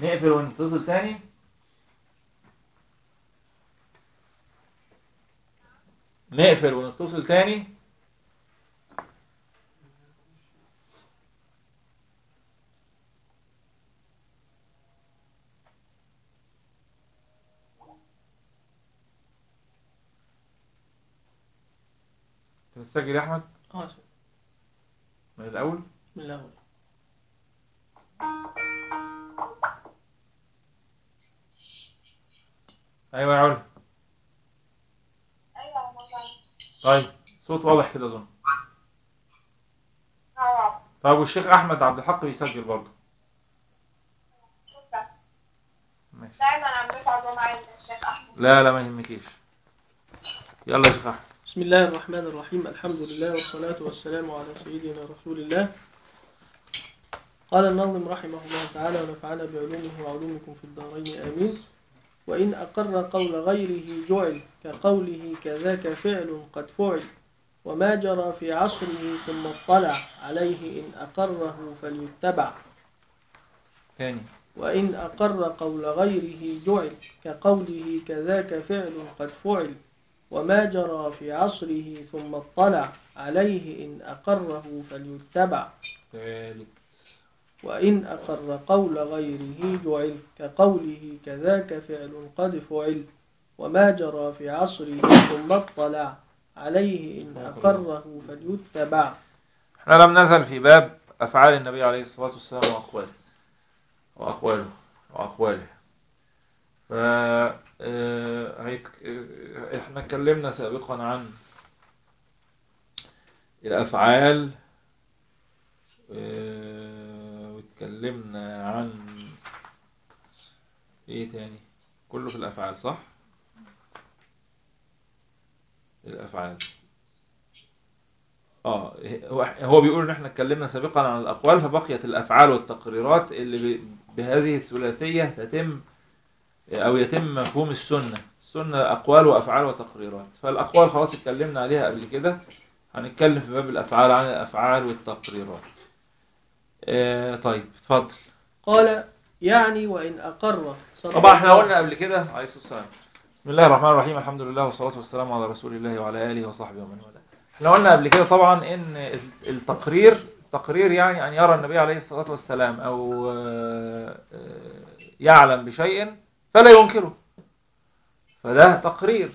نقفل ونتصل تاني نقفل ونتصل تاني أنت متسجل يا احمد اه من الاول بسم الله الرحمن ايوه يا علي ايوه مثلا طيب صوت واضح كده اظن اه طيب والشيخ احمد عبد الحق بيسجل برضه شكرا ماشي دايما عم بتعبوا معي الشيخ احمد لا لا ما يهمكيش يلا يا شيخ احمد بسم الله الرحمن الرحيم الحمد لله والصلاة والسلام على سيدنا رسول الله قال الناظم رحمه الله تعالى ونفعنا بعلومه وعلومكم في الدارين آمين وإن أقر قول غيره جعل كقوله كذاك فعل قد فعل وما جرى في عصره ثم اطلع عليه إن أقره فليتبع تاني وإن أقر قول غيره جعل كقوله كذاك فعل قد فعل وما جرى في عصره ثم اطلع عليه إن أقره فليتبع تالت وإن أقر قول غيره جعل كقوله كذاك فعل قد فعل وما جرى في عصره ثم اطلع عليه إن أقره فليتبع احنا لم نزل في باب افعال النبي عليه الصلاه والسلام واقواله واقواله واقواله ف آه، هيك- آه، احنا اتكلمنا سابقا عن الافعال آه، واتكلمنا عن ايه تاني كله في الافعال صح الافعال اه هو هو بيقول ان احنا اتكلمنا سابقا عن الاقوال فبقيت الافعال والتقريرات اللي ب- بهذه الثلاثيه تتم او يتم مفهوم السنه السنه اقوال وافعال وتقريرات فالاقوال خلاص اتكلمنا عليها قبل كده هنتكلم في باب الافعال عن الافعال والتقريرات آه طيب اتفضل قال يعني وإن أقر صلى طبعا احنا الله- قلنا قبل كده عليه الصلاه والسلام بسم الله الرحمن الرحيم الحمد لله والصلاه والسلام على رسول الله وعلى اله وصحبه ومن والاه احنا قلنا قبل كده طبعا ان التقرير تقرير يعني ان يرى النبي عليه الصلاه والسلام او آه، آه، يعلم بشيء فلا ينكره فده تقرير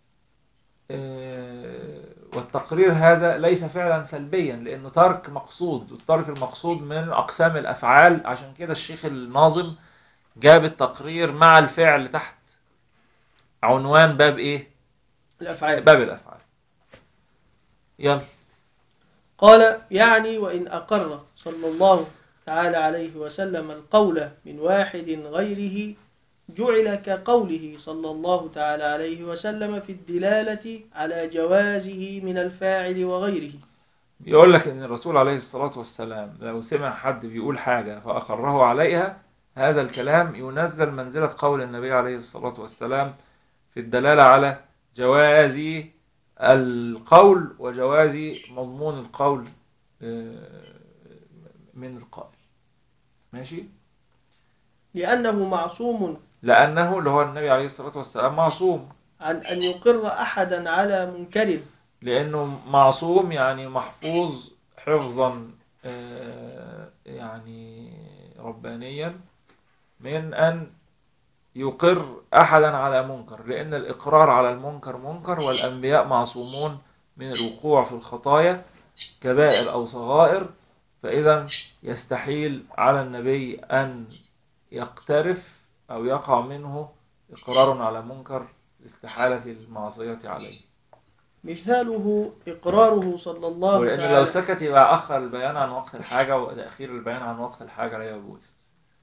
آه، والتقرير هذا ليس فعلا سلبيا لانه ترك مقصود والترك المقصود من اقسام الافعال عشان كده الشيخ الناظم جاب التقرير مع الفعل تحت عنوان باب ايه الأفعال باب الافعال يلا قال يعني وإن أقر صلى الله تعالى عليه وسلم القول من واحد غيره جعل كقوله صلى الله تعالى عليه وسلم في الدلالة على جوازه من الفاعل وغيره بيقول لك ان الرسول عليه الصلاة والسلام لو سمع حد بيقول حاجة فأقره عليها هذا الكلام ينزل منزلة قول النبي عليه الصلاة والسلام في الدلالة على جواز القول وجواز مضمون القول آه، من القائل ماشي لأنه معصوم لأنه اللي هو النبي عليه الصلاة والسلام معصوم عن أن يقر أحدا على منكر لأنه معصوم يعني محفوظ حفظا آه، يعني ربانيا من أن يقر أحدا على منكر لأن الإقرار على المنكر منكر والأنبياء معصومون من الوقوع في الخطايا كبائر أو صغائر فإذا يستحيل على النبي أن يقترف أو يقع منه إقرار على منكر لاستحالة المعصية عليه مثاله إقراره صلى الله ولأن لو تعالى سكت يبقى أخر البيان عن وقت الحاجة وتأخير البيان عن وقت الحاجة لا يجوز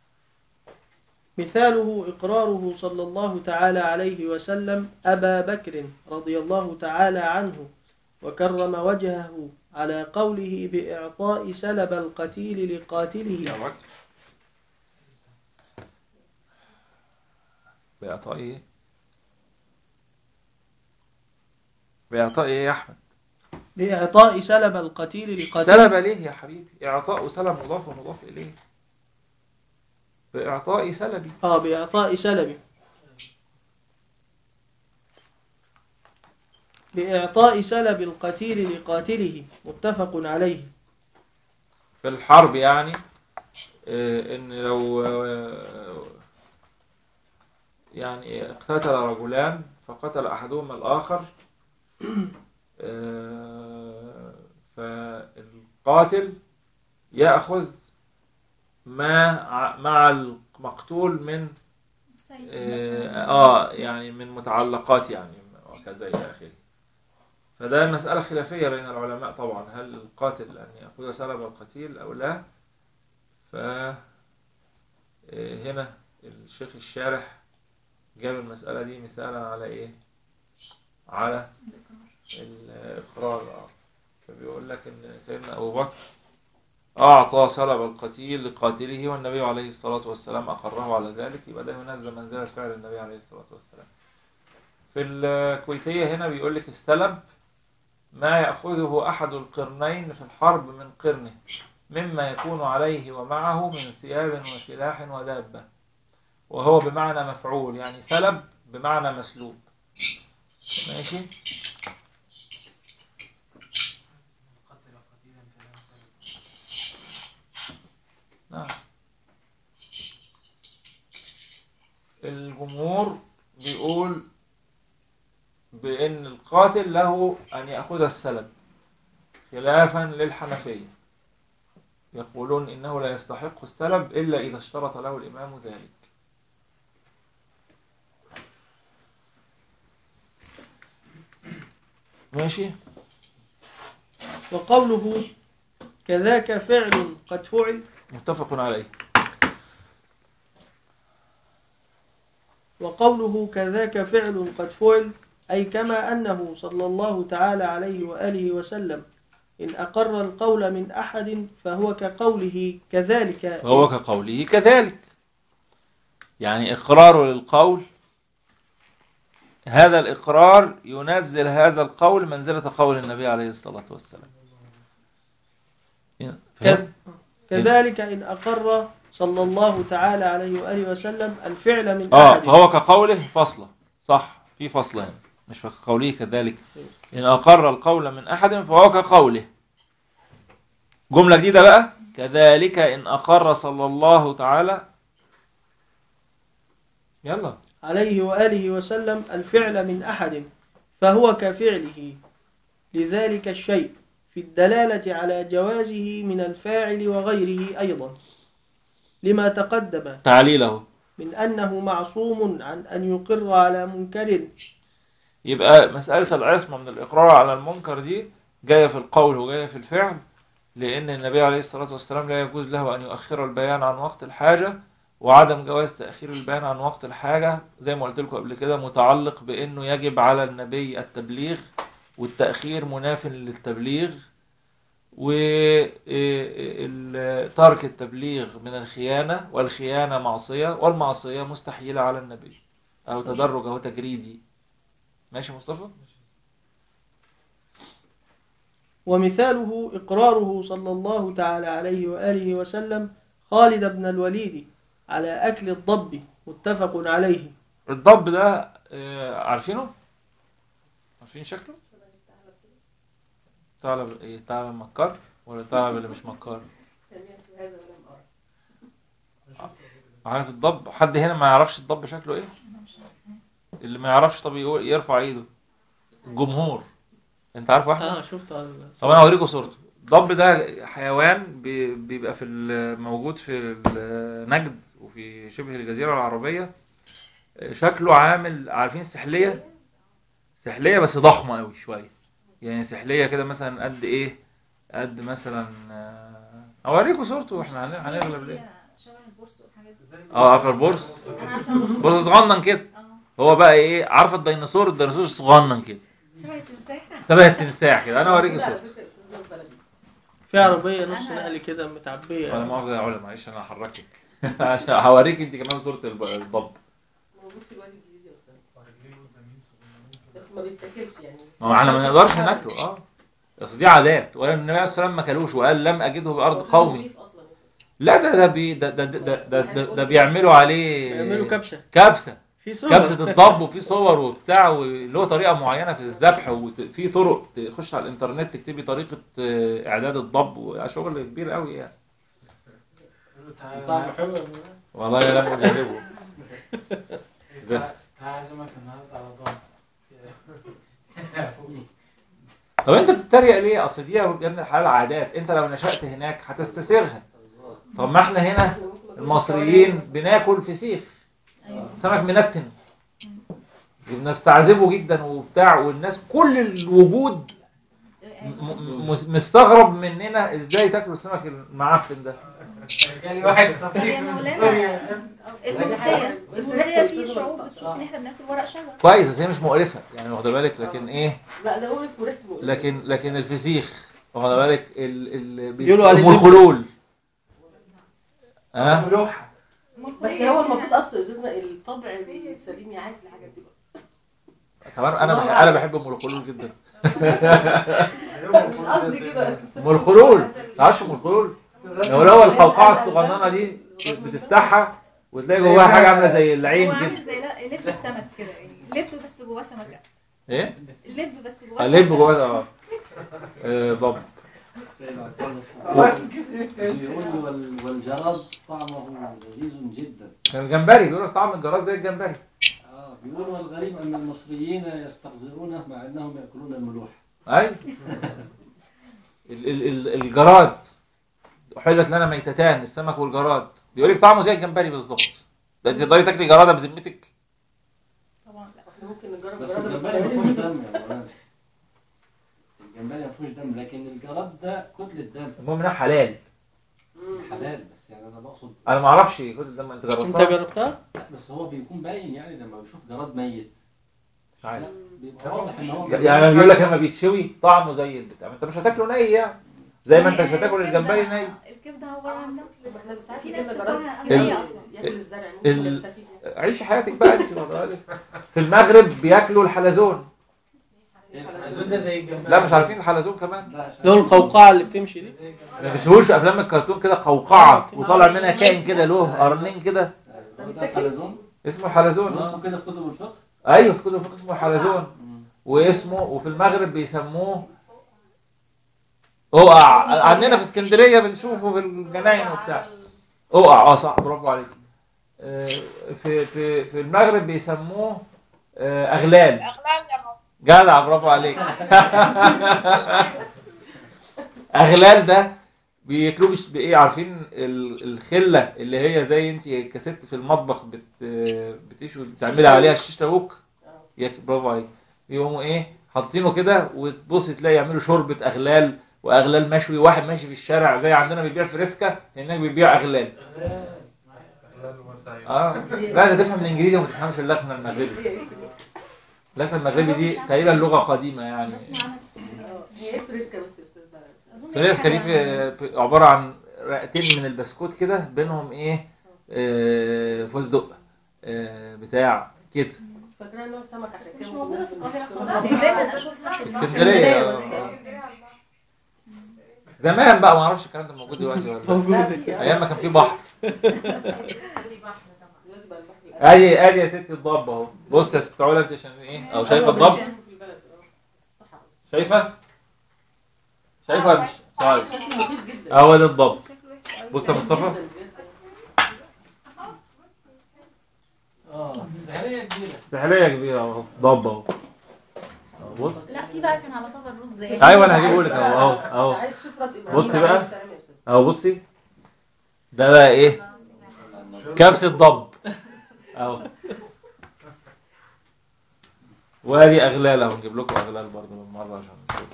مثاله إقراره صلى الله تعالى عليه وسلم أبا بكر رضي الله تعالى عنه وكرم وجهه على قوله بإعطاء سلب القتيل لقاتله يا بكر بإعطاء إيه؟ بإعطاء إيه يا أحمد؟ بإعطاء سلب القتيل لقاتله سلب ليه يا حبيبي؟ إعطاء وسلب مضاف ومضاف إليه بإعطاء سلبي اه بإعطاء سلبه بإعطاء سلب القتيل لقاتله متفق عليه في الحرب يعني آه، ان لو آه، يعني اقتتل رجلان فقتل احدهما الاخر آه، فالقاتل ياخذ ما ع- مع المقتول من اه آه، يعني من متعلقات يعني وكذا الى اخره فده مسألة خلافية بين العلماء طبعا هل القاتل أن يأخذ سلب القتيل أو لا ف آه، هنا الشيخ الشارح جاب المسألة دي مثالا على إيه على الإقرار آه. فبيقول لك إن سيدنا أبو بكر أعطى سلب القتيل لقاتله والنبي عليه الصلاة والسلام أقره على ذلك يبقى ده ينزل منزلة فعل النبي عليه الصلاة والسلام في الكويتية هنا بيقول لك السلب ما يأخذه أحد القرنين في الحرب من قرنه مما يكون عليه ومعه من ثياب وسلاح ودابة وهو بمعنى مفعول يعني سلب بمعنى مسلوب ماشي نعم الجمهور بيقول بأن القاتل له أن يأخذ السلب خلافا للحنفية يقولون إنه لا يستحق السلب إلا إذا اشترط له الإمام ذلك ماشي وقوله كذاك فعل قد فعل متفق عليه وقوله كذاك فعل قد فعل أي كما أنه صلى الله تعالى عليه وآله وسلم إن أقر القول من أحد فهو كقوله كذلك فهو كقوله كذلك يعني إقراره للقول هذا الإقرار ينزل هذا القول منزلة قول النبي عليه الصلاة والسلام فهمت؟ كذلك إن أقر صلى الله تعالى عليه وآله وسلم الفعل من اه أحد فهو كقوله فصلة صح في فصلة هنا مش كقوله كذلك إن أقر القول من أحد فهو كقوله جملة جديدة بقى كذلك إن أقر صلى الله تعالى يلا عليه وآله وسلم الفعل من أحد فهو كفعله لذلك الشيء في الدلالة على جوازه من الفاعل وغيره أيضا لما تقدم تعليله من أنه معصوم عن أن يقر على منكر يبقى مسألة العصمة من الإقرار على المنكر دي جاية في القول وجاية في الفعل لأن النبي عليه الصلاة والسلام لا يجوز له أن يؤخر البيان عن وقت الحاجة وعدم جواز تأخير البيان عن وقت الحاجة زي ما قلت لكم قبل كده متعلق بأنه يجب على النبي التبليغ والتأخير مناف للتبليغ وترك التبليغ من الخيانة والخيانة معصية والمعصية مستحيلة على النبي أو تدرج أو تجريدي ماشي مصطفى؟ ومثاله إقراره صلى الله تعالى عليه وآله وسلم خالد بن الوليد على أكل الضب متفق عليه الضب ده آه، عارفينه؟ عارفين شكله؟ ثعلب ايه ثعلب مكار ولا ثعلب اللي مش مكار؟ سمعت هذا ولم أرى عارف الضب؟ حد هنا ما يعرفش الضب شكله ايه؟ اللي ما يعرفش طب يقول يرفع ايده الجمهور انت عارف واحد؟ آه شفت هذا طب انا اوريكم صورته الضب ده حيوان بي- بيبقى في ال- موجود في النجد وفي شبه الجزيرة العربية شكله عامل عارفين السحلية سحلية بس ضخمة قوي شوية يعني سحلية كده مثلا قد ايه قد مثلا آه، اوريكم صورته واحنا هن- هنغلب ليه شبه البورس والحاجات دي اه عارفه البورس انا عارفه البورس بورس صغنن كده اه هو بقى ايه عارفه الديناصور الديناصور صغنن كده شبه التمساح شبه التمساح كده انا اوريكي صورته في عربية نص أنا- نقل كده متعبية ولا مؤاخذة يا علا معلش انا هحركك عشان هوريك انت كمان صورة الب- الضب موجود في الوادي الجديد يا استاذ بس ما بيتاكلش يعني ما هو احنا ما نقدرش ناكله اه بس دي عادات ولا النبي عليه الصلاه والسلام ما كلوش وقال لم اجده بارض قومي أصلا لا ده ده بي ده ده ده, ده, ده, ده بيعملوا عليه يعملوا كبسه كبسه في صور كبسه الضب وفي صور وبتاع وله طريقه معينه في الذبح وفي طرق تخش على الانترنت تكتبي طريقه آه، اعداد الضب وشغل كبير قوي يعني طعمه حلو والله لا مجربه زي- هعزمك النهارده على ضغط طب انت بتتريق ليه اصل دي يا ابن الحلال عادات انت لو نشأت هناك هتستسيغها طب ما احنا هنا المصريين بناكل فسيخ ايوه سمك منتن بنستعذبه جدا وبتاع والناس كل الوجود م- م- مستغرب مننا ازاي تاكلوا السمك المعفن ده يعني واحد صفيح يا من مولانا سوريا عشان الملوخية بس الملوخية ريحته في بتفضل شعوب طبعا. بتشوف ان احنا بناكل ورق شجر كويس بس هي مش مقرفه يعني واخد بالك لكن ايه لا ده هو اسمه ريحته مقرفة. لكن لكن الفسيخ واخد بالك ال ال بيقولوا عليه ام الخلول ها ملوحة بس هو المفروض اصلا استاذنا الطبع السليم يعرف الحاجات دي بقى كمان انا بحب انا بحب ام الخلول جدا مش قصدي كده ام الخلول تعرفش ام الخلول لو لو القوقعه الصغننه دي بتفتحها وتلاقي جواها حاجه عامله زي العين هو كده عامل زي لا- لب السمك كده يعني لب بس جواه سمكة ايه اللب بس جواه قلب سمكة. جواها اه آه، ضب بيقول وال- والجراد طعمه لذيذ جدا كان الجمبري بيقول لك طعم الجراد زي الجمبري آه بيقول والغريب أن المصريين يستغزرونه مع أنهم يأكلون الملوح اي ال- ال- ال- الجراد احلت لنا ميتتان السمك والجراد بيقول لك طعمه زي الجمبري بالظبط ده انت تقدري تاكلي جراده بذمتك طبعا لا احنا ممكن نجرب بس الجراد بس الجمبري ما فيهوش ده دم يا مولانا الجمبري ما فيهوش دم لكن الجراد ده كتلة دم المهم انها حلال حلال بس يعني أنا بقصد انا ما اعرفش كل الدم انت انت جربتها جربتها؟ لا بس هو بيكون باين يعني لما بيشوف جراد ميت مش عارف لا بيبقى واضح ان هو يعني بيقول لك لما بيتشوي طعمه زي البتاع ما انت مش هتاكله ني يعني زي ما انت مش هتاكل الكبدة- الجمبري ني الكبدة عبارة عن نقل احنا ساعات في ناس بنجيب بتاكلها جراد كتير ال- قوي أصلا. ياكل الزرع ال- ممكن نستفيد يعني. عيشي حياتك بقى انت واخد بالك. في المغرب بياكلوا الحلزون الحلزون ده زي الجمبري لا مش عارفين الحلزون كمان لا عشان- اللي هو القوقعة اللي بتمشي دي ما بتشوفوش في افلام الكرتون كده قوقعه وطالع منها كائن كده له قرنين كده هو ده الحلزون اسمه الحلزون اسمه كده في كتب الفقه ايوه في كتب الفقه اسمه الحلزون واسمه وفي المغرب بيسموه اوقع عندنا في اسكندريه بنشوفه في الجناين وبتاع اوقع اه صح برافو عليك آه، في في في المغرب بيسموه آه، اغلال اغلال يا ماما جدع برافو عليك اغلال ده بياكلوه بش- بايه عارفين ال- الخله اللي هي زي انت كست في المطبخ بت بتشوي بتعملي عليها الشيش تاوك ياك- برافو عليك يقوموا ايه حاطينه كده وتبص تلاقي يعملوا شوربه اغلال واغلال مشوي واحد ماشي في الشارع زي عندنا بيبيع فريسكا هناك بيبيع اغلال اه لا ده تفهم الانجليزي وما تفهمش اللكنه المغربي هي ايه فريسكا؟ اللكنه المغربي دي تقريبا لغه قديمه يعني بسمع عنها في اسكندرية. اه هي ايه فريسكا بس يا استاذ بقى أظن فريسكا دي حاجة- في في- عباره عن رقتين من البسكوت كده بينهم ايه آه، فستق آه، بتاع كده كنت فاكراها ان هو سمك عشان بس كده مش موجودة في القاهرة السمك خالص بس. دايما اشوفها في المصري. اسكندريه بس. آه. زمان بقى ما اعرفش الكلام ده موجود دلوقتي ولا لا. موجودة في- كده ايام ما كان في بحر دلوقتي بقى البحر ادي ادي يا ستي الضب اهو بص يا ست علا انت عشان ايه او شايفه الضب في البلد اه الصحراء شايفه شايفه ولا مش طيب شكله مفيد جدا اهو ده الضب شكله وحش قوي. بص يا مصطفى جداً بجد. اه سهرية كبيرة سحليه كبيره اهو ضب اهو أهو بص لا في بقى كان على طبق الرز زي ايوه انا هجيبه لك اهو اهو انت اهو عايز سفرة ابراهيم بصي بقى. عليه السلام يا استاذ اهو بصي ده بقى ايه كبسه ضب اهو وادي اغلال اهو نجيب لكم اغلال برضه بالمره عشان نشوف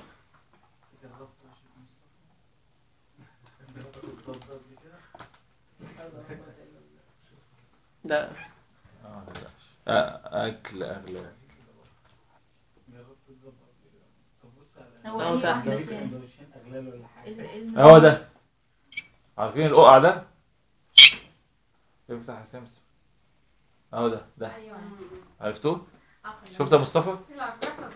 لا اه ما تقلقش. آه، اكل اغلال هو أهو ايه تحت. واحدة جايب كام؟ سندوتشين اغلال ولا حاجه ال- ال- اهو ده عارفين الققع ده افتح يا سمسم اهو ده ده عرفتوه شفت يا مصطفى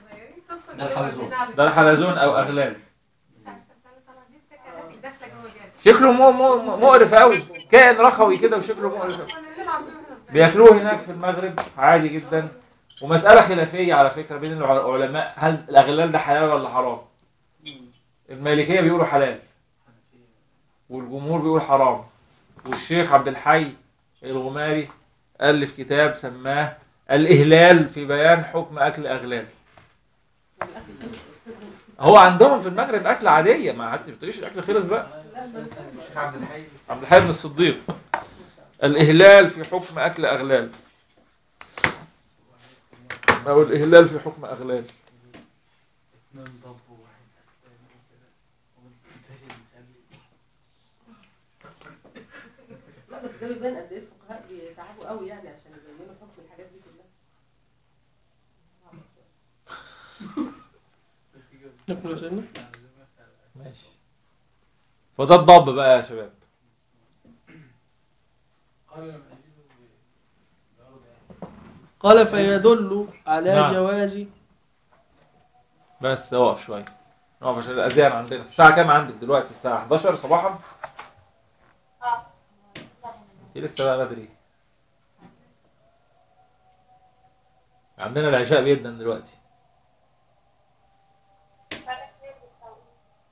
ده الحلزون ده الحلزون او اغلال داخله جوه جامد شكله مو مو مقرف قوي كائن رخوي كده وشكله مقرف أوي. بياكلوه هناك في المغرب عادي جدا ومسألة خلافية على فكرة بين العلماء هل الأغلال ده حلال ولا حرام المالكية بيقولوا حلال والجمهور بيقول حرام والشيخ عبد الحي الغماري ألف كتاب سماه الإهلال في بيان حكم أكل أغلال هو عندهم في المغرب أكل عادية ما حد بتقوليش الأكل خلص بقى الشيخ عبد الحي عبد الحي بن الصديق الإهلال في حكم أكل أغلال أو الإهلال في حكم أغلال اثنين ضب وواحد أسنان مثلا ومنتشر مخلي لا بس ده بيبان قد ايه الفقهاء بيتعبوا قوي يعني عشان يبينوا حكم الحاجات دي كلها نقول يا سيدنا ماشي فده الضب بقى يا شباب قال لما نجده بأرض يعني قال فيدل على نعم. جواز بس اقف شوية نقف عشان الأذان عندنا الساعة كام عندك دلوقتي الساعة 11 صباحا اه دي لسه بقى بدري عندنا العشاء بيدنا دلوقتي فرق كبير بالتوقيت.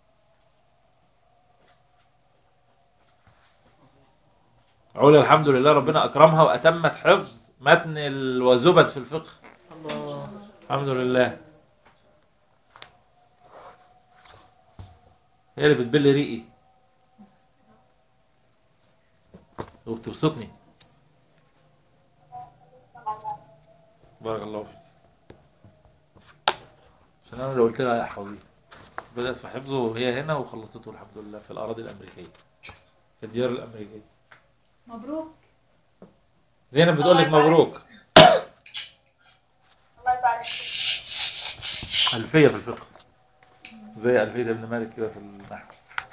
علا الحمد لله ربنا أكرمها وأتمت حفظ متن الوزبد في الفقه الله الحمد لله هي اللي بتبل ريقي وبتبسطني بارك الله فيك عشان انا اللي قلت لها احفظيه بدأت في حفظه وهي هنا وخلصته الحمد لله في الأراضي الأمريكية في الديار الأمريكية مبروك زينب بتقول لك مبروك الله يبارك فيك ألفية في الفقه زي ألفية ابن مالك كده في النحو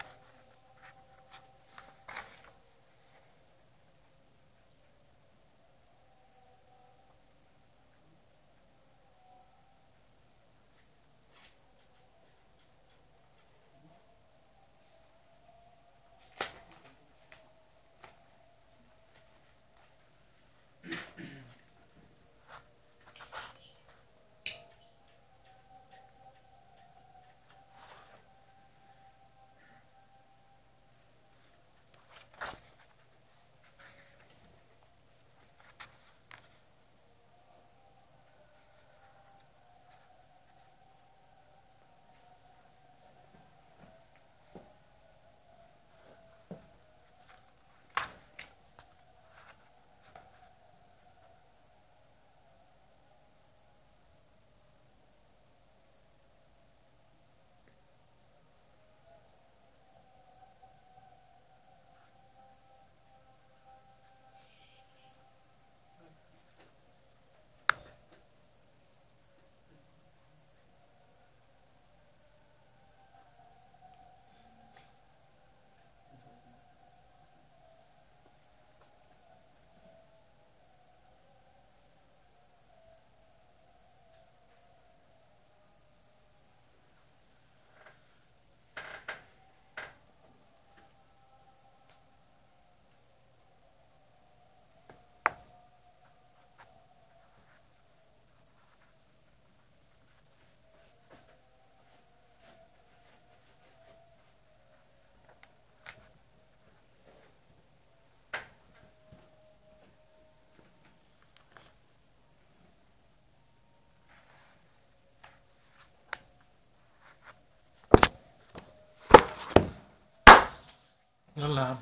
يلا يا عم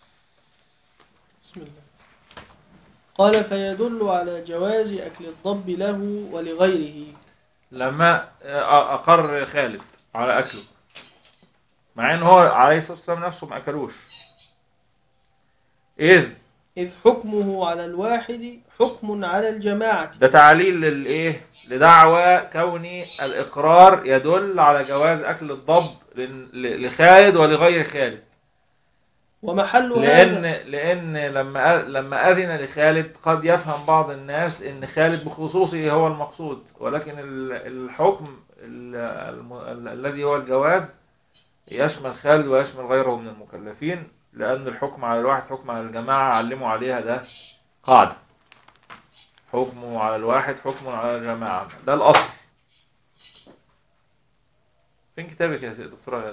بسم الله قال فيدل على جواز أكل الضب له ولغيره لما أقر خالد على أكله مع إن هو عليه الصلاة والسلام نفسه ما أكلوش إذ إذ حكمه على الواحد حكم على الجماعة ده تعليل للإيه لدعوى كون الإقرار يدل على جواز أكل الضب ل- لخالد ولغير خالد ومحل لأن هذا لأن لما لما أذن لخالد قد يفهم بعض الناس إن خالد بخصوصه هو المقصود ولكن ال- الحكم ال- الم- ال- الذي هو الجواز يشمل خالد ويشمل غيره من المكلفين لأن الحكم على الواحد حكم على الجماعة علموا عليها ده قاعدة حكمه على الواحد حكم على الجماعة ده الأصل فين كتابك يا دكتورة غادة؟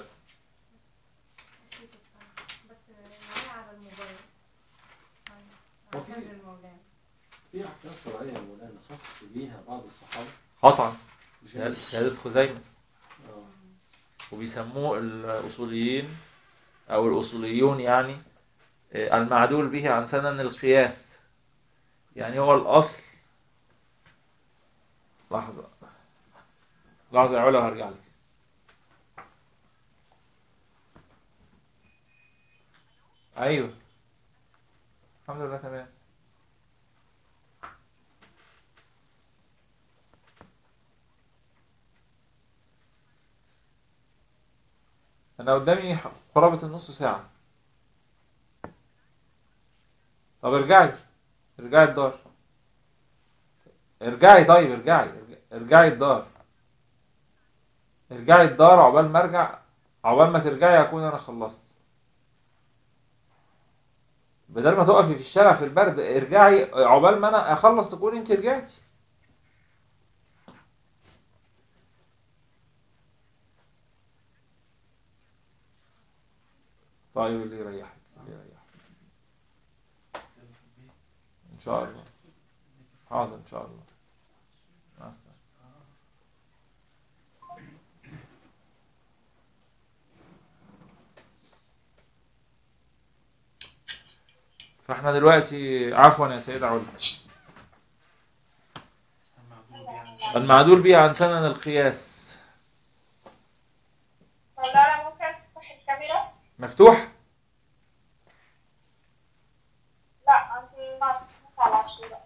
بس معايا على الموبايل هو في- أعتذر مولانا. في احكام شرعيه يا مولانا خص بيها بعض الصحابه قطعا شهادة شهادة خزيمة اه وبيسموه الأصوليين أو الأصوليون يعني آه، المعدول به عن سنن القياس يعني هو الأصل لحظة لحظة يا علا هرجع لك أيوه الحمد لله تمام أنا قدامي قرابة النص ساعة طب ارجعي ارجعي الدار ارجعي طيب ارجعي ارجعي الدار ارجعي الدار عقبال ما ارجع عقبال ما ترجعي اكون انا خلصت بدل ما تقفي في الشارع في البرد ارجعي عقبال ما انا اخلص تكون انت رجعتي طيب اللي يريحك اللي يريحك ان شاء الله حاضر ان شاء الله مع السلامة. فاحنا دلوقتي عفوا يا سيدة علا المعدول يعني المعدول به عن سنن القياس مولانا ممكن تفتح الكاميرا؟ مفتوح لا عندي ما تفتح على الصورة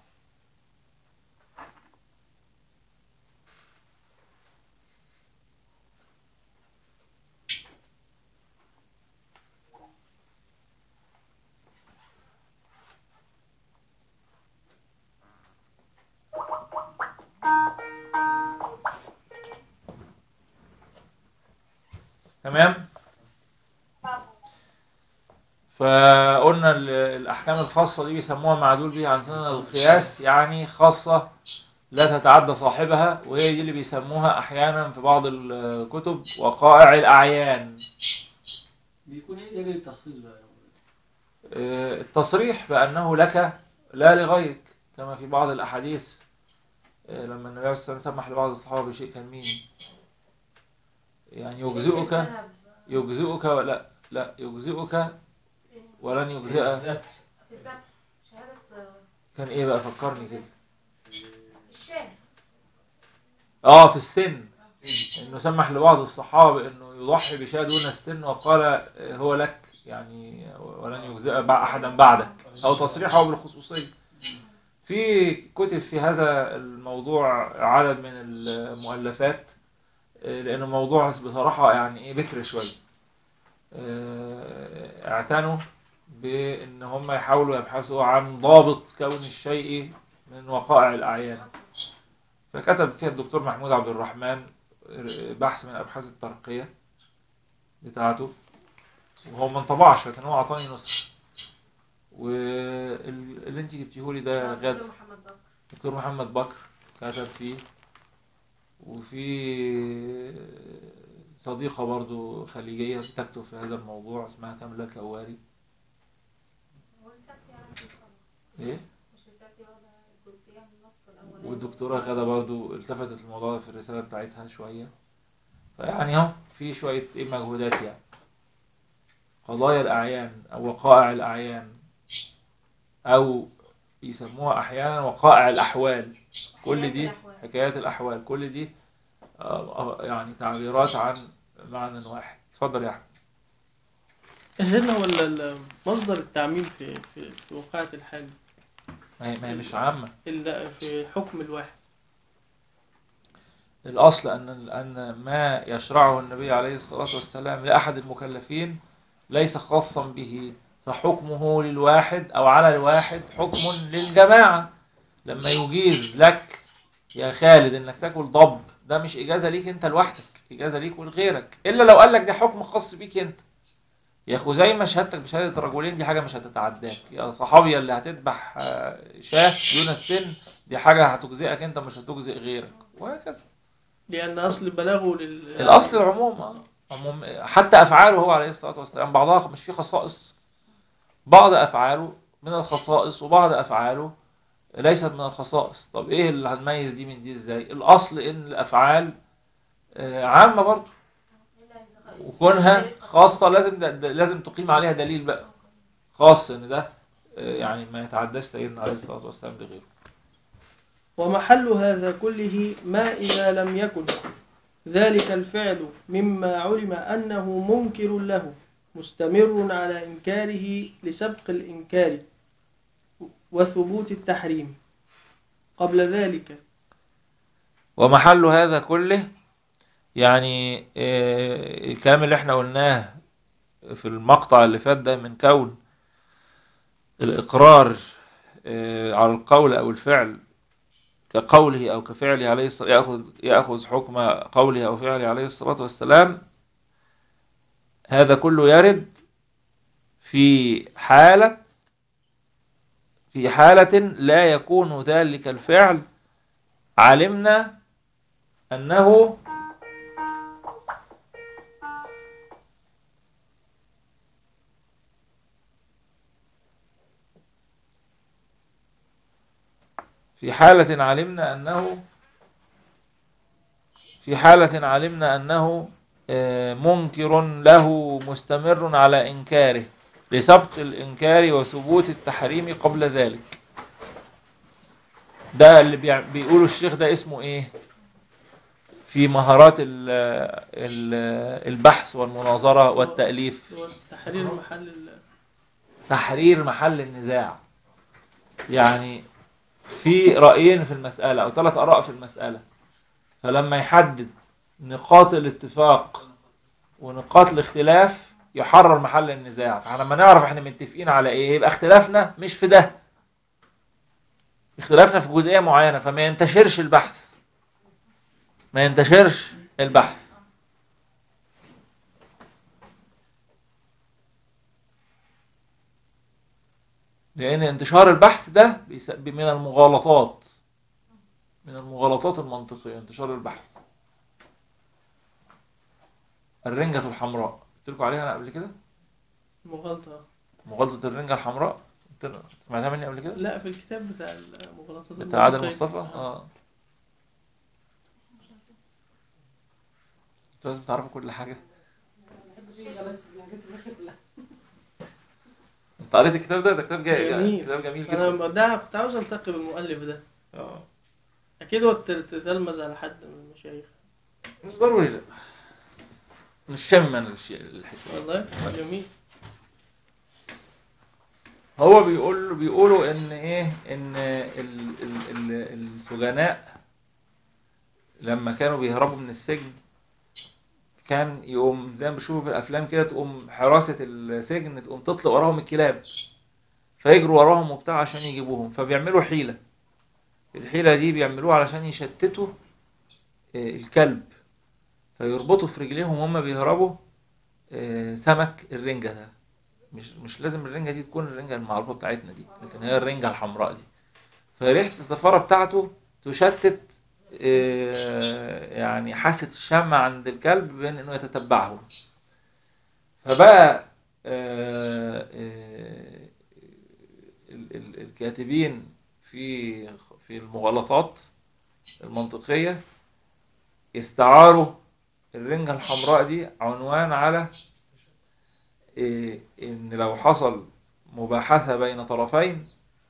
تمام فقلنا ال- الأحكام الخاصة دي بيسموها معدول به عن سنن القياس يعني خاصة لا تتعدى صاحبها وهي دي اللي بيسموها أحيانا في بعض الكتب وقائع الأعيان بيكون ايه دليل التخصيص بقى يا مولانا؟ آه، التصريح بأنه لك لا لغيرك كما في بعض الأحاديث آه، لما النبي عليه الصلاة والسلام سمح لبعض الصحابة بشيء كان مين يعني يجزئك السبب. يجزئك ولا لا يجزئك ولن يجزئ الذبح. شهادة كان ايه بقى فكرني كده الشاه اه في السن انه سمح لبعض الصحابه انه يضحي بشاة دون السن وقال آه، هو لك يعني ولن يجزئ بع- احدا بعدك او تصريحه بالخصوصيه في كتب في هذا الموضوع عدد من المؤلفات آه، لانه موضوع بصراحه يعني ايه بكر شويه آه، اعتنوا بان هم يحاولوا يبحثوا عن ضابط كون الشيء من وقائع الاعيان فكتب فيها الدكتور محمود عبد الرحمن بحث من ابحاث الترقيه بتاعته وهو ما انطبعش لكن هو اعطاني نسخه واللي انت جبتيه لي ده غاد دكتور محمد بكر دكتور محمد بكر كتب فيه وفي صديقة برضو خليجية تكتب في هذا الموضوع اسمها كاملة كواري هو السبت يعني في الطلب. ايه مش السبت ولا الجزئية من النص الأولاني والدكتورة غادة برضو التفتت الموضوع ده في الرسالة بتاعتها شوية فيعني اهو في شوية ايه مجهودات يعني قضايا الأعيان أو وقائع الأعيان أو يسموها أحيانا وقائع الأحوال كل حكايات دي الأحوال. حكايات الأحوال كل دي آه، آه، يعني تعبيرات عن معنى واحد اتفضل يا أحمد هنا هو ال- ال- مصدر التعميم في في, في وقاعة الحال ما هي ما هي مش عامة إلا في حكم الواحد الأصل أن أن ما يشرعه النبي عليه الصلاة والسلام لأحد المكلفين ليس خاصا به فحكمه للواحد أو على الواحد حكم للجماعة لما يجيز لك يا خالد إنك تاكل ضب ده مش إجازة ليك أنت لوحدك إجازة ليك ولغيرك إلا لو قال لك ده حكم خاص بيك أنت يا خزيمة شهادتك بشهادة الرجلين دي حاجة مش هتتعداك يا صحابي اللي هتذبح آه، شاه دون السن دي حاجة هتجزئك أنت مش هتجزئ غيرك وهكذا لأن أصل بلاغه لل الأصل العموم آه. عموم حتى أفعاله هو عليه الصلاة والسلام بعضها مش فيه خصائص بعض أفعاله من الخصائص وبعض أفعاله ليست من الخصائص طب إيه اللي هنميز دي من دي إزاي الأصل إن الأفعال آه، عامة برضه وكونها خاصة لازم ده ده لازم تقيم عليها دليل بقى خاص ان ده آه، يعني ما يتعداش سيدنا عليه الصلاة والسلام لغيره ومحل هذا كله ما إذا لم يكن ذلك الفعل مما علم أنه منكر له مستمر على إنكاره لسبق الإنكار وثبوت التحريم قبل ذلك ومحل هذا كله يعني آه، الكلام اللي احنا قلناه في المقطع اللي فات ده من كون الإقرار آه، على القول أو الفعل كقوله أو كفعله عليه الصلاة يأخذ يأخذ حكم قوله أو فعله عليه الصلاة والسلام هذا كله يرد في حالة في حالة لا يكون ذلك الفعل علمنا أنه في حالة علمنا أنه في حالة علمنا أنه آه، منكر له مستمر على إنكاره لسبق الإنكار وثبوت التحريم قبل ذلك ده اللي بيع- بيقولوا الشيخ ده اسمه إيه في مهارات ال- ال- البحث والمناظرة والتأليف هو تحرير محل ال- تحرير محل النزاع يعني في رأيين في المسألة أو ثلاث آراء في المسألة فلما يحدد نقاط الاتفاق ونقاط الاختلاف يحرر محل النزاع فلما نعرف احنا متفقين على ايه يبقى اختلافنا مش في ده اختلافنا في جزئية معينة فما ينتشرش البحث ما ينتشرش البحث لأن انتشار البحث ده بيس- من المغالطات من المغالطات المنطقية انتشار البحث الرنجة الحمراء قلت لكم عليها أنا قبل كده مغالطة مغالطة الرنجة الحمراء قلت- سمعتها مني قبل كده لا في الكتاب بتاع المغالطات بتاع عادل المنطقية. مصطفى اه انتوا لازم تعرفوا كل حاجة بحب الرنجة بس الحاجات الوحشة كلها انت قريت الكتاب ده ده كتاب جاي جميل. كتاب جميل جدا انا ده كنت عاوز التقي بالمؤلف ده اه اكيد هو تل- تتلمذ على حد من المشايخ مش ضروري لا مش شم انا الشيء الحكاية والله جميل هو بيقول بيقولوا ان ايه ان ال ال ال السجناء لما كانوا بيهربوا من السجن كان يقوم زي ما بشوفوا في الافلام كده تقوم حراسه السجن تقوم تطلق وراهم الكلاب فيجروا وراهم وبتاع عشان يجيبوهم فبيعملوا حيله الحيله دي بيعملوها علشان يشتتوا آه، الكلب فيربطوا في رجليهم وهم بيهربوا آه، سمك الرنجه ده مش مش لازم الرنجة دي تكون الرنجة المعروفة بتاعتنا دي لكن هي الرنجة الحمراء دي فريحة الزفارة بتاعته تشتت آه، يعني حاسة الشم عند الكلب بين انه يتتبعه فبقى آه، آه، ال- ال- الكاتبين في في المغالطات المنطقية استعاروا الرنجة الحمراء دي عنوان على إيه، ان لو حصل مباحثة بين طرفين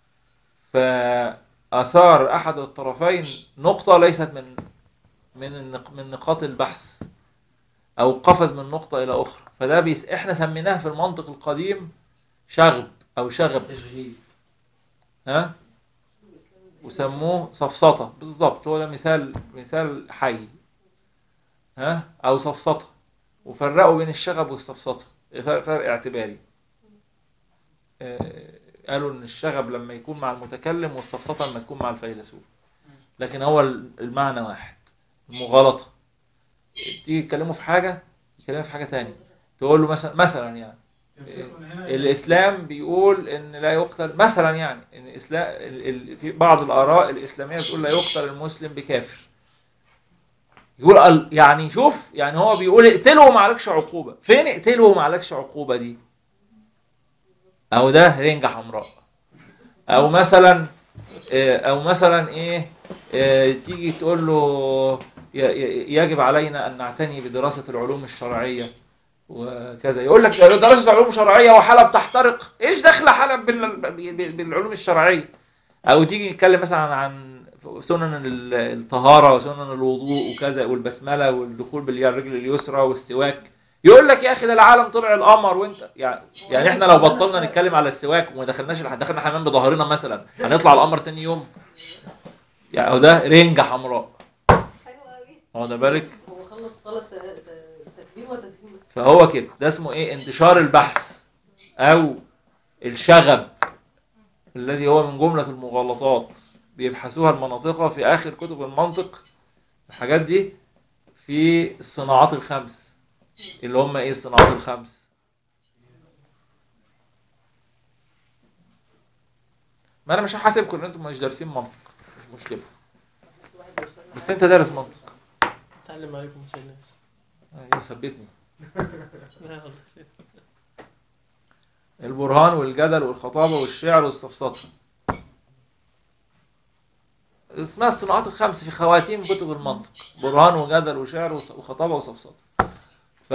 فاثار احد الطرفين نقطة ليست من من النق- من نقاط البحث او قفز من نقطة الى اخرى فده بيس احنا سميناه في المنطق القديم شغب او شغب ها وسموه سفسطة بالظبط هو ده مثال مثال حي ها او سفسطة وفرقوا بين الشغب والسفسطة فرق فرق اعتباري آه، قالوا ان الشغب لما يكون مع المتكلم والسفسطة لما تكون مع الفيلسوف لكن هو المعنى واحد المغالطة تيجي تكلمه في حاجه يكلمك في حاجه تانية تقول له مثلا مثلا يعني الاسلام بيقول ان لا يقتل مثلا يعني ان الاسلام ال- ال- في بعض الاراء الاسلاميه بتقول لا يقتل المسلم بكافر يقول ال- يعني شوف يعني هو بيقول اقتله وما عليكش عقوبه فين اقتله وما عليكش عقوبه دي او ده رنجه حمراء او مثلا آه، او مثلا ايه آه، تيجي تقول له ي- ي- يجب علينا ان نعتني بدراسه العلوم الشرعيه وكذا يقول لك دراسه علوم شرعيه وحلب تحترق ايش دخل حلب بال- بال- بالعلوم الشرعيه او تيجي نتكلم مثلا عن سنن ال- الطهاره وسنن الوضوء وكذا والبسمله والدخول بالرجل اليسرى والسواك يقول لك يا اخي ده العالم طلع القمر وانت يعني يعني احنا لو بطلنا نتكلم على السواك وما دخلناش دخلنا حمام بظهرنا مثلا هنطلع القمر تاني يوم يعني هو ده رنجه حمراء حلو قوي هو ده بالك هو خلص خلص تكبير وتسليم بس فهو كده ده اسمه ايه انتشار البحث او الشغب الذي هو من جملة المغالطات بيبحثوها المناطق في آخر كتب المنطق الحاجات دي في الصناعات الخمس اللي هم ايه الصناعات الخمس ما انا مش هحاسبكم ان انتم مش دارسين منطق مش مشكلة واحد يوصل. بس انت دارس منطق اتعلم عليكم سيدنا ايوه ثبتني لا والله سيدنا. البرهان والجدل والخطابة والشعر والسفسطة اسمها الصناعات الخمس في خواتيم كتب المنطق برهان وجدل وشعر وس- وخطابة وسفسطة ف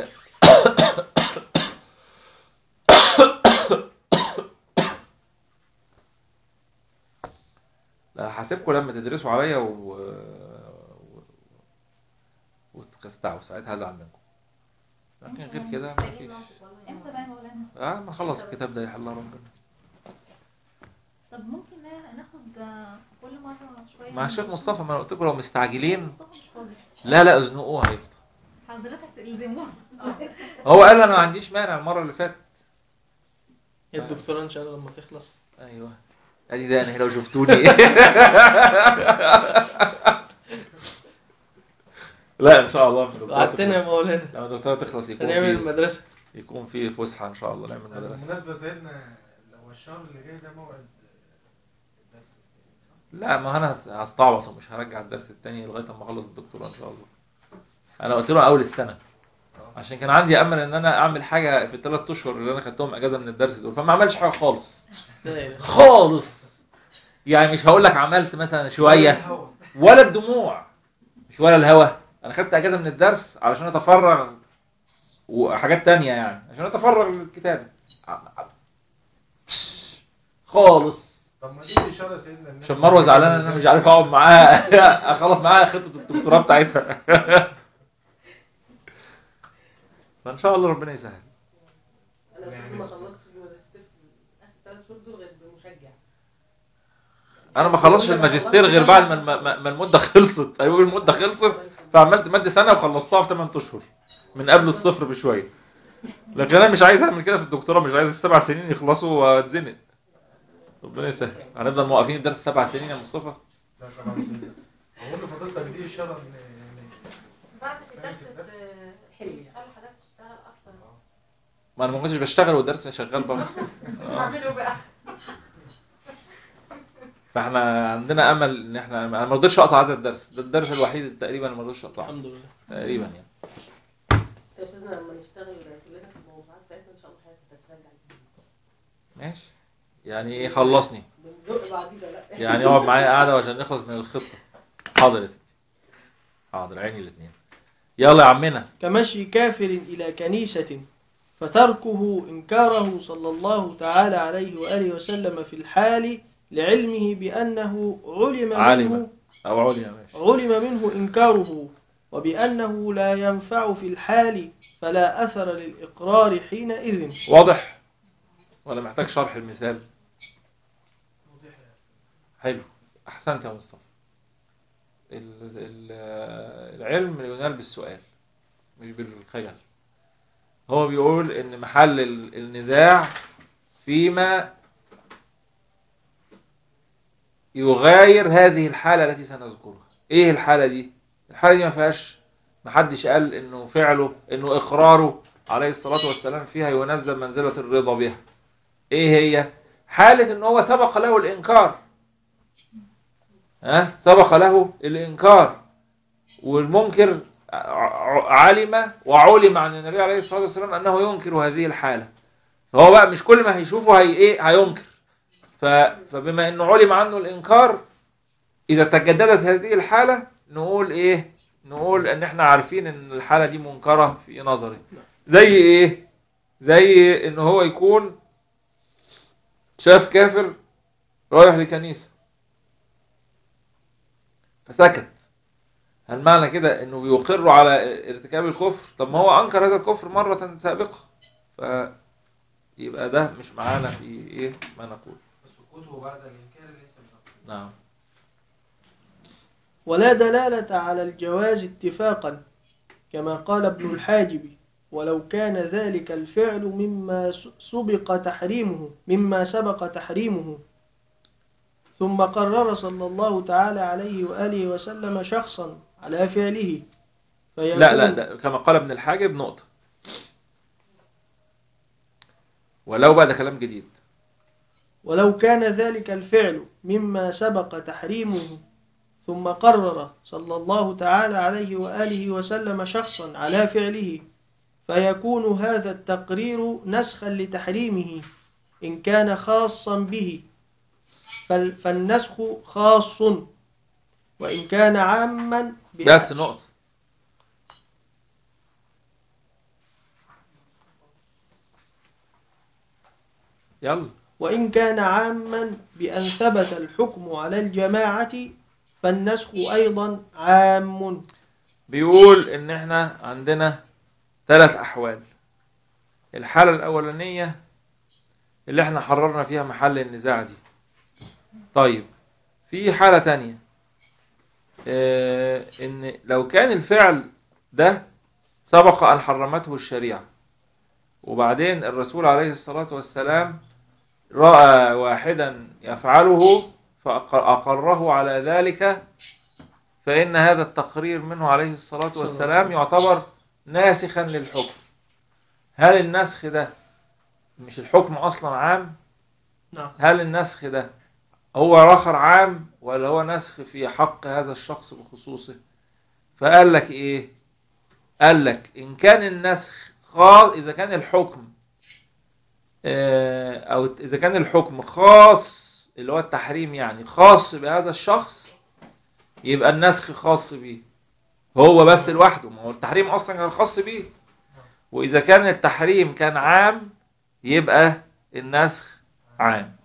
لا هحاسبكم لما تدرسوا عليا و... و... وتستعوا ساعتها هزعل منكم لكن غير كده مفيش امتى بقى يا مولانا؟ اه ما نخلص الكتاب ده يحل ربنا طب ممكن نا- ناخد آه، كل مرة شوية مع من الشيخ الدكتور؟ مصطفى ما انا قلت لكم لو مستعجلين مصطفى مش فاضي لا لا ازنقوه هيفضل حضرتك تلزموه هو قال انا ما عنديش مانع المره اللي فاتت يا الدكتوراه ان شاء الله لما تخلص ايوه ادي ده انا لو شفتوني لا ان شاء الله من الدكتوراه قعدتنا يا تخلص. مولانا لما الدكتوراه تخلص يكون هنعمل في المدرسة يكون في فسحه ان شاء الله نعمل مدرسه بالمناسبة سيدنا لو الشهر اللي جاي ده موعد الدرس لا ما انا هس- هستعبط ومش هرجع الدرس التاني لغايه اما اخلص الدكتوراه ان شاء الله انا قلت له اول السنه عشان كان عندي امل ان انا اعمل حاجه في الثلاث اشهر اللي انا خدتهم اجازه من الدرس دول فما عملش حاجه خالص لا إله. خالص يعني مش هقول لك عملت مثلا شويه الهوا. ولا الدموع مش ولا الهوا انا خدت اجازه من الدرس علشان اتفرغ وحاجات تانية يعني عشان اتفرغ للكتابه خالص طب ما دي اشاره يا سيدنا إن عشان مروه زعلانه ان انا مش عارف اقعد معاها اخلص معاها خطه الدكتوراه بتاعتها فان شاء الله ربنا يسهل انا أساساً ما خلصتش الماجستير في اخر ثلاث شهور دول غير بمشجع انا ما خلصتش الماجستير غير بعد ما الم- ما ما المده خلصت ايوه المده خلصت فعملت ماده سنه وخلصتها في 8 اشهر من قبل الصفر بشويه لكن انا مش عايز اعمل كده في الدكتوراه مش عايز السبع سنين يخلصوا واتزنق ربنا يسهل هنفضل موقفين الدرس سبع سنين يا مصطفى لا طبعا سيدنا بقول لفضيلتك دي اشاره ان يعني بعد الدرس ب- حلو يعني قالوا حضرتك تشتغل اكتر ما انا ما كنتش بشتغل والدرس شغال برضه اعملوا بقى فاحنا عندنا امل ان احنا انا ما رضيتش اقطع هذا الدرس ده الدرس الوحيد تقريبا اللي ما رضيتش اقطعه الحمد لله تقريبا يعني يا استاذنا لما نشتغل كلنا في الموضوعات بتاعتنا ان شاء الله حياتك هتترجع ماشي يعني ايه خلصني بنزق بعضينا لا يعني اقعد معايا قاعده عشان نخلص من الخطه حاضر يا ستي حاضر عيني الاثنين يلا يا عمنا كمشي كافر إلى كنيسة فتركه إنكاره صلى الله تعالى عليه وآله وسلم في الحال لعلمه بأنه علم علم. منه او عليا ماشي علم منه إنكاره وبأنه لا ينفع في الحال فلا أثر للإقرار حينئذ واضح ولا محتاج شرح المثال حلو احسنت يا مصطفى ال- ال- العلم ينال بالسؤال مش بالخجل هو بيقول ان محل ال- النزاع فيما يغاير هذه الحالة التي سنذكرها ايه الحالة دي الحالة دي ما فيهاش محدش قال انه فعله انه اقراره عليه الصلاة والسلام فيها ينزل منزلة الرضا بها ايه هي حالة ان هو سبق له الانكار ها سبق له الانكار والمنكر ع- علم وعلم عن النبي عليه الصلاة والسلام انه ينكر هذه الحالة فهو بقى مش كل ما هيشوفه هي ايه هينكر ف... فبما انه علم عنه الانكار اذا تجددت هذه الحالة نقول ايه نقول ان احنا عارفين ان الحالة دي منكرة في نظره زي ايه زي ان هو يكون شاف كافر رايح لكنيسة فسكت هل معنى كده انه بيقر على ارتكاب الكفر طب ما هو انكر هذا الكفر مرة سابقة فيبقى ده مش معانا في ايه ما نقول سكوته بعد الإنكار ليس بنقل نعم ولا دلالة على الجواز اتفاقا كما قال ابن الحاجب ولو كان ذلك الفعل مما س- سبق تحريمه مما سبق تحريمه ثم قرر صلى الله تعالى عليه وآله وسلم شخصا على فعله فيكون لا لا ده كما قال ابن الحاجب نقطة ولو بقى ده كلام جديد ولو كان ذلك الفعل مما سبق تحريمه ثم قرر صلى الله تعالى عليه وآله وسلم شخصا على فعله فيكون هذا التقرير نسخا لتحريمه إن كان خاصا به فال- فالنسخ خاص وإن كان عاما بأ- بس نقطة يلا وإن كان عاما بأن ثبت الحكم على الجماعة فالنسخ أيضا عام بيقول ان احنا عندنا ثلاث احوال الحالة الاولانية اللي احنا حررنا فيها محل النزاع دي طيب في حالة تانية اه ان لو كان الفعل ده سبق ان حرمته الشريعة وبعدين الرسول عليه الصلاة والسلام رأى واحدا يفعله فأقره على ذلك فإن هذا التقرير منه عليه الصلاة والسلام يعتبر ناسخا للحكم هل النسخ ده مش الحكم أصلا عام نعم هل النسخ ده هو آخر عام ولا هو نسخ في حق هذا الشخص بخصوصه فقال لك إيه قال لك إن كان النسخ خاص إذا كان الحكم آه، أو إذا كان الحكم خاص اللي هو التحريم يعني خاص بهذا الشخص يبقى النسخ خاص بيه هو بس لوحده ما هو التحريم اصلا كان خاص بيه واذا كان التحريم كان عام يبقى النسخ عام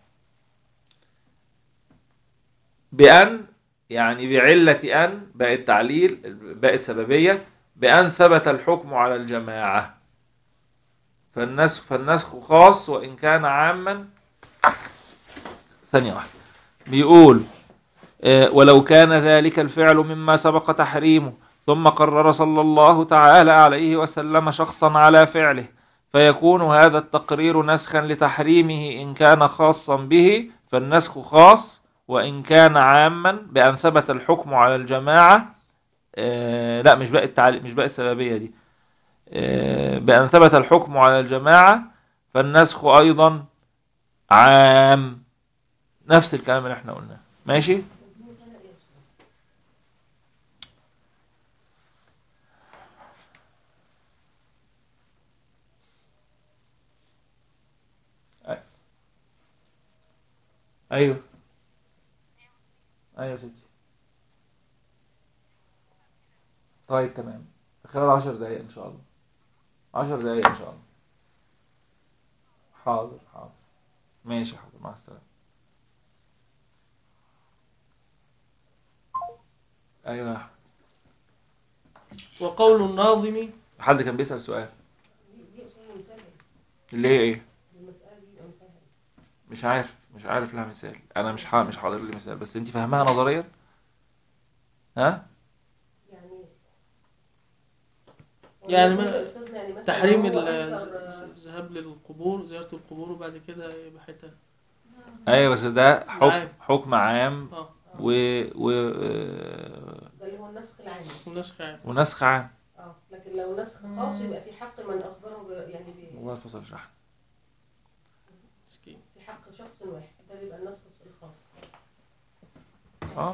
بأن يعني بعلة أن باء التعليل باء السببية بأن ثبت الحكم على الجماعة فالنسخ فالنسخ خاص وإن كان عاما ثانية واحدة بيقول آه، ولو كان ذلك الفعل مما سبق تحريمه ثم قرر صلى الله تعالى عليه وسلم شخصا على فعله فيكون هذا التقرير نسخا لتحريمه إن كان خاصا به فالنسخ خاص وإن كان عاما بأن ثبت الحكم على الجماعة آه، لا مش باقي التعليق مش باقي السببية دي آه، بأن ثبت الحكم على الجماعة فالنسخ أيضا عام نفس الكلام اللي احنا قلناه ماشي ايوه ايوه يا ستي طيب تمام في خلال عشر دقايق ان شاء الله عشر دقايق ان شاء الله حاضر حاضر ماشي حاضر مع السلامة ايوه يا أحمد. وقول الناظم حد كان بيسأل سؤال اللي هي ايه مش عارف مش عارف لها مثال انا مش ح... مش حاضر لي مثال بس انت فاهمها نظريا ها يعني ما- أستاذنا يعني مثلا تحريم هو ال- أنكر- الذهاب للقبور زيارة القبور وبعد كده يبقى حتة ايوه بس ده حكم عام. حكم عام اه و, و... آه، ده اللي هو النسخ العام ونسخ عام ونسخ عام لكن لو نسخ خاص يبقى في حق من اصدره ب- يعني ب- والله فصل شحن مسكين في حق شخص واحد ده بيبقى النسخ الخاص اه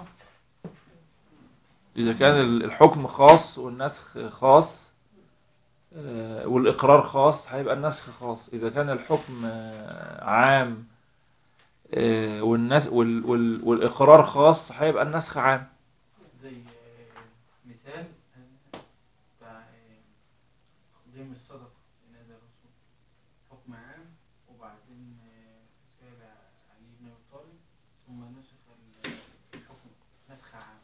إذا كان ال- الحكم خاص والنسخ خاص آه، والإقرار خاص هيبقى النسخ خاص إذا كان الحكم آه، عام آه، والنس وال وال والإقرار خاص هيبقى النسخ عام زي آه، مثال آه، بتاع آه، تقديم الصدقة في نادي الرسول حكم عام وبعدين آه، سال علي بن أبي طالب ثم نسخ ال- الحكم نسخ عام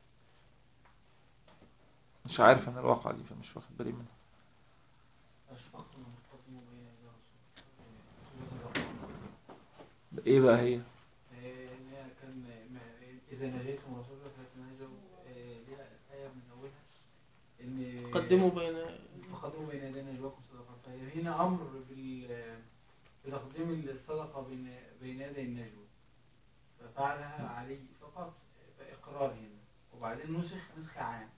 مش عارف أنا الواقعة دي فمش واخد بالي منها أشفق من القدم بين يدي الرسول آه، إيه بقى هي؟ آه، إن هي كان ما- إذا نجيتم رسولا فتناجوا آه، ليها الآية من أولها إن قدموا بين فقدموا بين يدي نجواكم صدقة طيب هنا أمر بال بتقديم الصدقة بين بين يدي النجوى ففعلها علي فقط فإقرار هنا وبعدين نسخ نسخ عام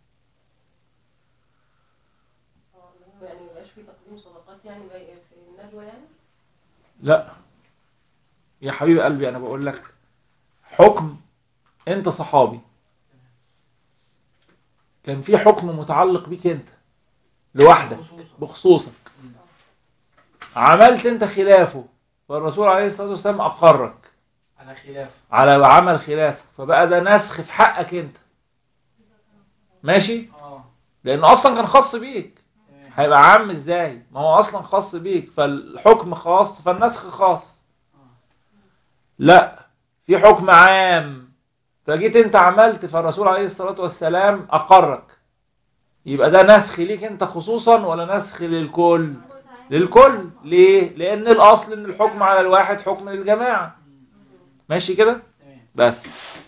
اه اللي هو يعني ميبقاش في تقديم صدقات يعني بقى في النجوى يعني لا يا حبيب قلبي أنا بقول لك حكم أنت صحابي كان في حكم متعلق بيك أنت لوحدك خصوصا بخصوصك عملت انت خلافه فالرسول عليه الصلاة والسلام أقرك على خلاف على عمل خلافه فبقى ده نسخ في حقك انت ماشي اه لأنه أصلا كان خاص بيك تمام هيبقى عام ازاي ما هو أصلا خاص بيك فالحكم خاص فالنسخ خاص لا في حكم عام فجيت انت عملت فالرسول عليه الصلاة والسلام أقرك يبقى ده نسخ ليك انت خصوصا ولا نسخ للكل للكل ليه لان الاصل ان الحكم على الواحد حكم للجماعه ماشي كده تمام بس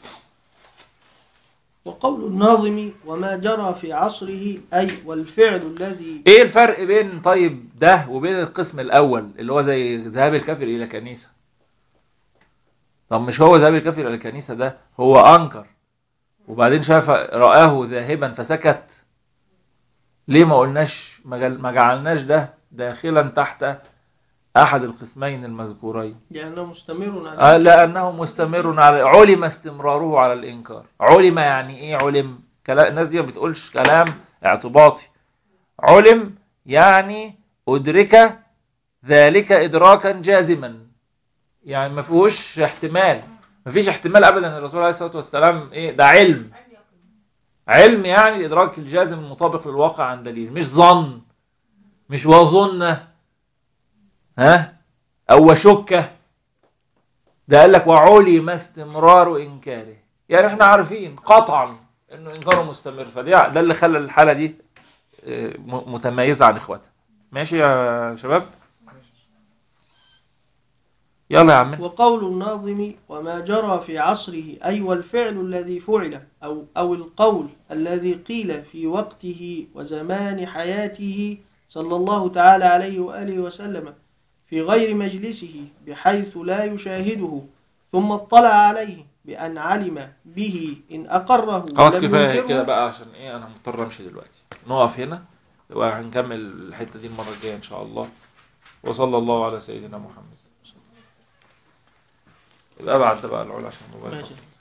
وقول الناظم وما جرى في عصره أي والفعل الذي ايه الفرق بين طيب ده وبين القسم الاول اللي هو زي ذهاب الكافر الى كنيسه طب مش هو ذهاب الكافر الى الكنيسه ده هو انكر وبعدين شاف رآه ذاهبا فسكت ليه ما قلناش ما جل- ما جعلناش ده داخلا تحت احد القسمين المذكورين لأنه مستمر على آه، لأنه مستمر على علم استمراره على الإنكار علم يعني إيه علم كلام الناس دي ما بتقولش كلام اعتباطي علم يعني أدرك ذلك إدراكا جازما يعني ما فيهوش احتمال ما فيش احتمال أبدا أن الرسول عليه الصلاة والسلام إيه ده علم علم يعني الإدراك الجازم المطابق للواقع عن دليل مش ظن مش وظن ها أو وشك ده قال لك وعلم استمرار انكاره يعني احنا عارفين قطعا انه انكاره مستمر فدي ده اللي خلى الحاله دي اه، م- متميزه عن اخواتها ماشي يا شباب يلا يا عم وقول الناظم وما جرى في عصره أي والفعل الذي فعل أو أو القول الذي قيل في وقته وزمان حياته صلى الله تعالى عليه وآله وسلم في غير مجلسه بحيث لا يشاهده ثم اطلع عليه بأن علم به إن أقره خلاص ولم كفايه ينكره كده بقى عشان ايه انا مضطر امشي دلوقتي نقف هنا وهنكمل الحته دي المره الجايه ان شاء الله وصلى الله على سيدنا محمد يبقى بعد ده بقى العلا عشان الموبايل ماشي. فصل